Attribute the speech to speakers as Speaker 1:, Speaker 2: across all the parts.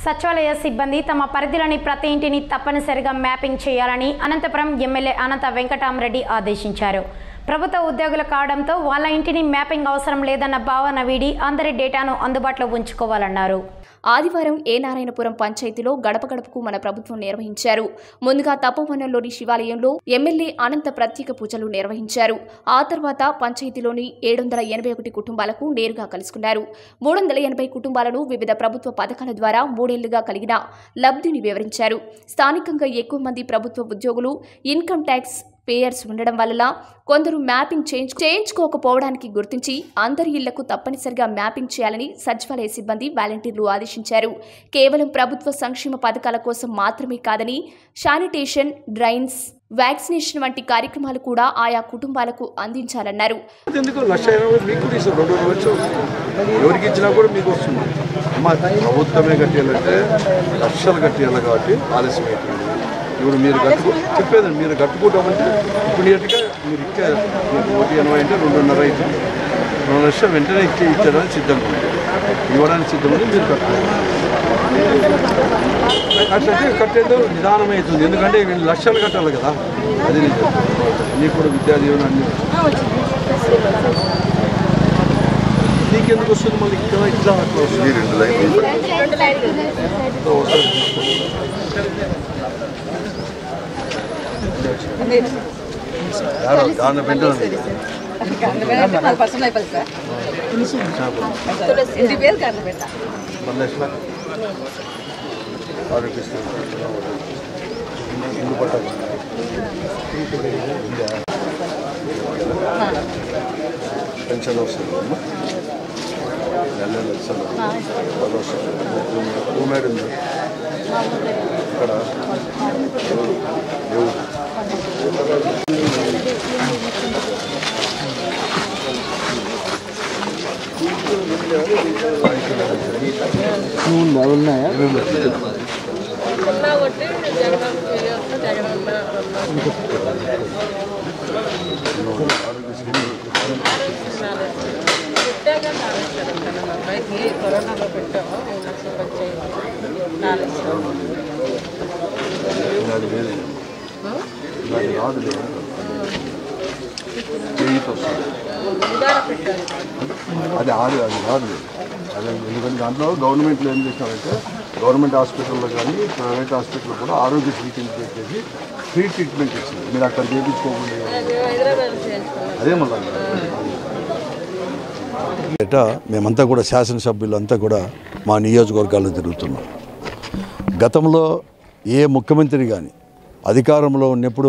Speaker 1: సచివాలయ సిబ్బంది తమ పరిధిలోని ప్రతి ఇంటిని తప్పనిసరిగా మ్యాపింగ్ చేయాలని అనంతపురం ఎమ్మెల్యే అనంత వెంకటరామరెడ్డి ఆదేశించారు ప్రభుత్వ ఉద్యోగులు కావడంతో వాళ్ళ ఇంటిని మ్యాపింగ్ అవసరం లేదన్న భావన వీడి అందరి డేటాను అందుబాటులో ఉంచుకోవాలన్నారు
Speaker 2: ఆదివారం ఏ నారాయణపురం పంచాయతీలో గడప గడపకు మన ప్రభుత్వం నిర్వహించారు ముందుగా తపోవనంలోని శివాలయంలో ఎమ్మెల్యే అనంత ప్రత్యేక పూజలు నిర్వహించారు ఆ తర్వాత పంచాయతీలోని ఏడు వందల ఎనభై ఒకటి కుటుంబాలకు నేరుగా కలుసుకున్నారు మూడు వందల ఎనభై కుటుంబాలను వివిధ ప్రభుత్వ పథకాల ద్వారా మూడేళ్లుగా కలిగిన లబ్ధిని వివరించారు స్థానికంగా ఎక్కువ మంది ప్రభుత్వ ఉద్యోగులు ఇన్కమ్ ట్యాక్స్ పేయర్స్ ఉండడం వల్ల కొందరు మ్యాపింగ్ చేయించు చేయించుకోకపోవడానికి గుర్తించి అందరి ఇళ్లకు తప్పనిసరిగా మ్యాపింగ్ చేయాలని సచివాలయ సిబ్బంది వాలంటీర్లు ఆదేశించారు కేవలం ప్రభుత్వ సంక్షేమ పథకాల కోసం మాత్రమే కాదని శానిటేషన్ డ్రైన్స్ వ్యాక్సినేషన్ వంటి కార్యక్రమాలు కూడా ఆయా కుటుంబాలకు అందించాలన్నారు
Speaker 3: ఎందుకు లక్ష ఇరవై మీకు కూడా ఇస్తారు రెండు లక్షలు వస్తుంది ఎవరికి ఇచ్చినా కూడా మీకు వస్తుంది అమ్మ ప్రభుత్వమే కట్టేయాలంటే లక్షలు కట్టేయాలి కాబట్టి ఆలస్యం అవుతుంది ఇప్పుడు మీరు కట్టుకు చెప్పేదండి మీరు కట్టుకుంటామంటే ఇప్పుడు నీట్గా మీరు ఇచ్చే మీకు ఒకటి ఎనభై అంటే రెండున్నర అవుతుంది రెండు లక్షలు వెంటనే ఇచ్చే ఇచ్చడానికి సిద్ధంగా ఉంది ఇవ్వడానికి సిద్ధంగా ఉంది మీరు కట్టుకోవాలి అట్లయితే కట్టేదో నిదానం అవుతుంది ఎందుకంటే వీళ్ళు లక్షలు కట్టాలి కదా అది నిజం నీకు కూడా విద్యా దీవెన అన్ని నీకెందుకు వస్తుంది మళ్ళీ ఇక్కడ ఇట్లా అట్లా వస్తుంది రెండు లైన్లు దాని పెట్టండి
Speaker 4: పర్సనల్ అయిపోయింది సార్ ఇంటి పేరు కట్ల పెట్ట
Speaker 3: మళ్ళీ ఎట్లా ఆరోగ్యశ్రీ ఇల్లు పట్టాలి పెన్షన్ వస్తుంది అమ్మా నెల నెల ఇస్తాను పది వస్తుంది రూమ్మేట్ ఉంది ఇక్కడ ఎవరు? ఏమేమి లేదు.
Speaker 4: కరోనాలో పెట్టాము మూడు లక్షలు వచ్చాయి నాలుగు లక్షలు
Speaker 3: అది లేదు అది రాదు లేదు చేయిత వస్తుంది
Speaker 4: ఉదార పెట్టాను
Speaker 3: అది ఆరు అది రాదు అది ఎందుకంటే దాంట్లో గవర్నమెంట్లో ఏం చేసినారంటే గవర్నమెంట్ హాస్పిటల్లో కానీ ప్రైవేట్ హాస్పిటల్లో కూడా ఆరోగ్యశ్రీ కింద పెట్టేసి ఫ్రీ ట్రీట్మెంట్ ఇచ్చింది మీరు అక్కడ చేయించుకోకుండా
Speaker 4: అది హైదరాబాద్ చేయించుకున్నాను
Speaker 3: అదే మళ్ళీ ఏటా మేమంతా కూడా శాసనసభ్యులంతా కూడా మా నియోజకవర్గాల్లో తిరుగుతున్నాం గతంలో ఏ ముఖ్యమంత్రి కానీ అధికారంలో ఉన్నప్పుడు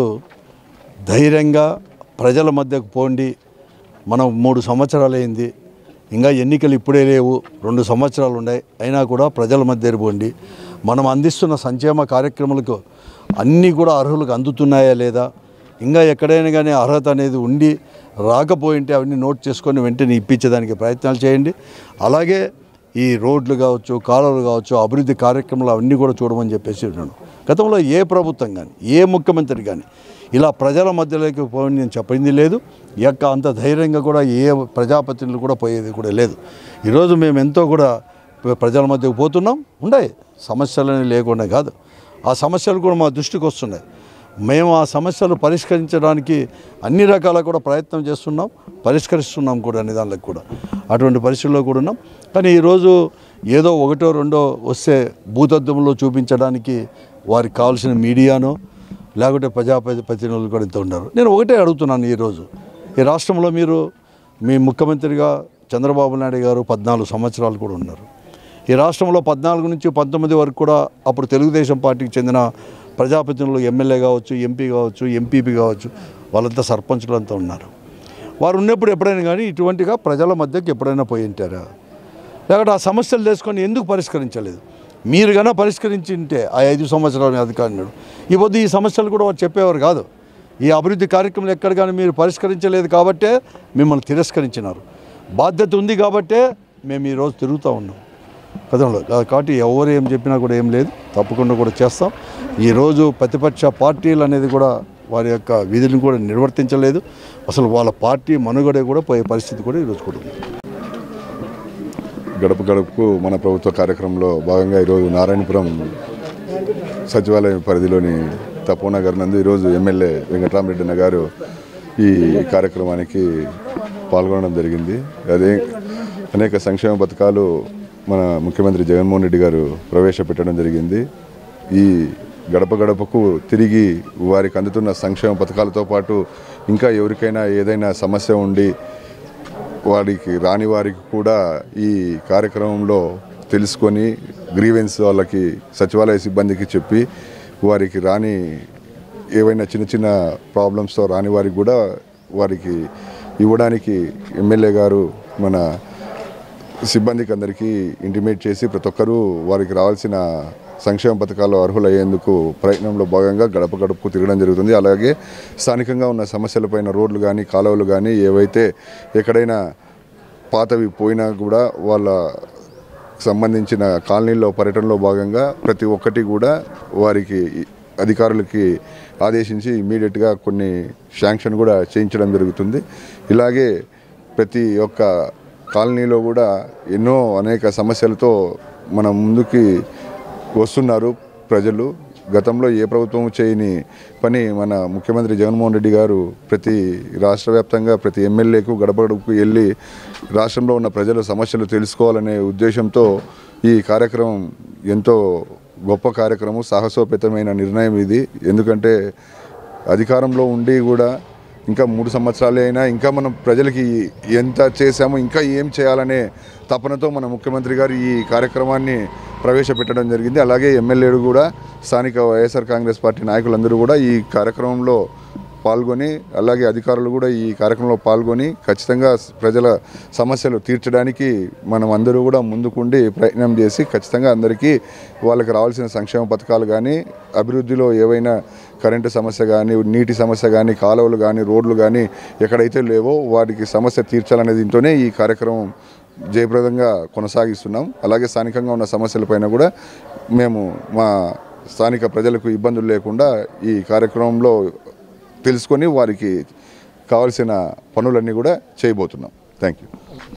Speaker 3: ధైర్యంగా ప్రజల మధ్యకు పోండి మనం మూడు సంవత్సరాలు అయింది ఇంకా ఎన్నికలు ఇప్పుడే లేవు రెండు సంవత్సరాలు ఉన్నాయి అయినా కూడా ప్రజల మధ్య పోండి మనం అందిస్తున్న సంక్షేమ కార్యక్రమాలకు అన్నీ కూడా అర్హులకు అందుతున్నాయా లేదా ఇంకా ఎక్కడైనా కానీ అర్హత అనేది ఉండి రాకపోయింటే అవన్నీ నోట్ చేసుకొని వెంటనే ఇప్పించేదానికి ప్రయత్నాలు చేయండి అలాగే ఈ రోడ్లు కావచ్చు కాలువలు కావచ్చు అభివృద్ధి కార్యక్రమాలు అవన్నీ కూడా చూడమని చెప్పేసి ఉన్నాను గతంలో ఏ ప్రభుత్వం కానీ ఏ ముఖ్యమంత్రి కానీ ఇలా ప్రజల మధ్యలోకి పోయి నేను చెప్పింది లేదు యొక్క అంత ధైర్యంగా కూడా ఏ ప్రజాప్రతినిధులు కూడా పోయేది కూడా లేదు ఈరోజు మేము ఎంతో కూడా ప్రజల మధ్యకు పోతున్నాం ఉన్నాయి సమస్యలని లేకుండా కాదు ఆ సమస్యలు కూడా మా దృష్టికి వస్తున్నాయి మేము ఆ సమస్యలు పరిష్కరించడానికి అన్ని రకాల కూడా ప్రయత్నం చేస్తున్నాం పరిష్కరిస్తున్నాం కూడా అన్ని దానిలకు కూడా అటువంటి పరిస్థితుల్లో కూడా ఉన్నాం కానీ ఈరోజు ఏదో ఒకటో రెండో వస్తే భూతత్వంలో చూపించడానికి వారికి కావాల్సిన మీడియానో లేకుంటే ప్రజాప్రతినిధులు కూడా ఇంత ఉన్నారు నేను ఒకటే అడుగుతున్నాను ఈరోజు ఈ రాష్ట్రంలో మీరు మీ ముఖ్యమంత్రిగా చంద్రబాబు నాయుడు గారు పద్నాలుగు సంవత్సరాలు కూడా ఉన్నారు ఈ రాష్ట్రంలో పద్నాలుగు నుంచి పంతొమ్మిది వరకు కూడా అప్పుడు తెలుగుదేశం పార్టీకి చెందిన ప్రజాప్రతినిధులు ఎమ్మెల్యే కావచ్చు ఎంపీ కావచ్చు ఎంపీపీ కావచ్చు వాళ్ళంతా సర్పంచులు అంతా ఉన్నారు వారు ఉన్నప్పుడు ఎప్పుడైనా కానీ ఇటువంటిగా ప్రజల మధ్యకి ఎప్పుడైనా పోయి ఉంటారా లేకపోతే ఆ సమస్యలు తెలుసుకొని ఎందుకు పరిష్కరించలేదు మీరు కన్నా పరిష్కరించి ఉంటే ఆ ఐదు సంవత్సరాల అధికారులు ఈ పొద్దు ఈ సమస్యలు కూడా వారు చెప్పేవారు కాదు ఈ అభివృద్ధి కార్యక్రమాలు ఎక్కడ కానీ మీరు పరిష్కరించలేదు కాబట్టే మిమ్మల్ని తిరస్కరించినారు బాధ్యత ఉంది కాబట్టే మేము ఈరోజు తిరుగుతూ ఉన్నాం గతంలో కాబట్టి ఎవరు ఏం చెప్పినా కూడా ఏం లేదు తప్పకుండా కూడా చేస్తాం ఈరోజు ప్రతిపక్ష పార్టీలు అనేది కూడా వారి యొక్క విధులను కూడా నిర్వర్తించలేదు అసలు వాళ్ళ పార్టీ మనుగడ కూడా పోయే పరిస్థితి కూడా ఈరోజు కూడా ఉంది
Speaker 5: గడప గడపకు మన ప్రభుత్వ కార్యక్రమంలో భాగంగా ఈరోజు నారాయణపురం సచివాలయం పరిధిలోని తపోనగర్ నందు ఈరోజు ఎమ్మెల్యే వెంకటరామరెడ్డి అన్న గారు ఈ కార్యక్రమానికి పాల్గొనడం జరిగింది అదే అనేక సంక్షేమ పథకాలు మన ముఖ్యమంత్రి జగన్మోహన్ రెడ్డి గారు ప్రవేశపెట్టడం జరిగింది ఈ గడప గడపకు తిరిగి వారికి అందుతున్న సంక్షేమ పథకాలతో పాటు ఇంకా ఎవరికైనా ఏదైనా సమస్య ఉండి వారికి రాని వారికి కూడా ఈ కార్యక్రమంలో తెలుసుకొని గ్రీవెన్స్ వాళ్ళకి సచివాలయ సిబ్బందికి చెప్పి వారికి రాని ఏవైనా చిన్న చిన్న ప్రాబ్లమ్స్తో రాని వారికి కూడా వారికి ఇవ్వడానికి ఎమ్మెల్యే గారు మన సిబ్బందికి అందరికీ ఇంటిమేట్ చేసి ప్రతి ఒక్కరూ వారికి రావాల్సిన సంక్షేమ పథకాలు అర్హులయ్యేందుకు ప్రయత్నంలో భాగంగా గడప గడపకు తిరగడం జరుగుతుంది అలాగే స్థానికంగా ఉన్న సమస్యలపైన రోడ్లు కానీ కాలువలు కానీ ఏవైతే ఎక్కడైనా పాతవి పోయినా కూడా వాళ్ళ సంబంధించిన కాలనీలో పర్యటనలో భాగంగా ప్రతి ఒక్కటి కూడా వారికి అధికారులకి ఆదేశించి ఇమీడియట్గా కొన్ని శాంక్షన్ కూడా చేయించడం జరుగుతుంది ఇలాగే ప్రతి ఒక్క కాలనీలో కూడా ఎన్నో అనేక సమస్యలతో మన ముందుకి వస్తున్నారు ప్రజలు గతంలో ఏ ప్రభుత్వం చేయని పని మన ముఖ్యమంత్రి జగన్మోహన్ రెడ్డి గారు ప్రతి రాష్ట్ర వ్యాప్తంగా ప్రతి ఎమ్మెల్యేకు గడప గడపకు వెళ్ళి రాష్ట్రంలో ఉన్న ప్రజల సమస్యలు తెలుసుకోవాలనే ఉద్దేశంతో ఈ కార్యక్రమం ఎంతో గొప్ప కార్యక్రమం సాహసోపేతమైన నిర్ణయం ఇది ఎందుకంటే అధికారంలో ఉండి కూడా ఇంకా మూడు సంవత్సరాలే అయినా ఇంకా మనం ప్రజలకి ఎంత చేశామో ఇంకా ఏం చేయాలనే తపనతో మన ముఖ్యమంత్రి గారు ఈ కార్యక్రమాన్ని ప్రవేశపెట్టడం జరిగింది అలాగే ఎమ్మెల్యేలు కూడా స్థానిక వైఎస్ఆర్ కాంగ్రెస్ పార్టీ నాయకులందరూ కూడా ఈ కార్యక్రమంలో పాల్గొని అలాగే అధికారులు కూడా ఈ కార్యక్రమంలో పాల్గొని ఖచ్చితంగా ప్రజల సమస్యలు తీర్చడానికి మనం అందరూ కూడా ముందుకుండి ప్రయత్నం చేసి ఖచ్చితంగా అందరికీ వాళ్ళకి రావాల్సిన సంక్షేమ పథకాలు కానీ అభివృద్ధిలో ఏవైనా కరెంటు సమస్య కానీ నీటి సమస్య కానీ కాలువలు కానీ రోడ్లు కానీ ఎక్కడైతే లేవో వాటికి సమస్య తీర్చాలనే దీంతోనే ఈ కార్యక్రమం జయప్రదంగా కొనసాగిస్తున్నాం అలాగే స్థానికంగా ఉన్న సమస్యలపైన కూడా మేము మా స్థానిక ప్రజలకు ఇబ్బందులు లేకుండా ఈ కార్యక్రమంలో తెలుసుకొని వారికి కావాల్సిన పనులన్నీ కూడా చేయబోతున్నాం థ్యాంక్ యూ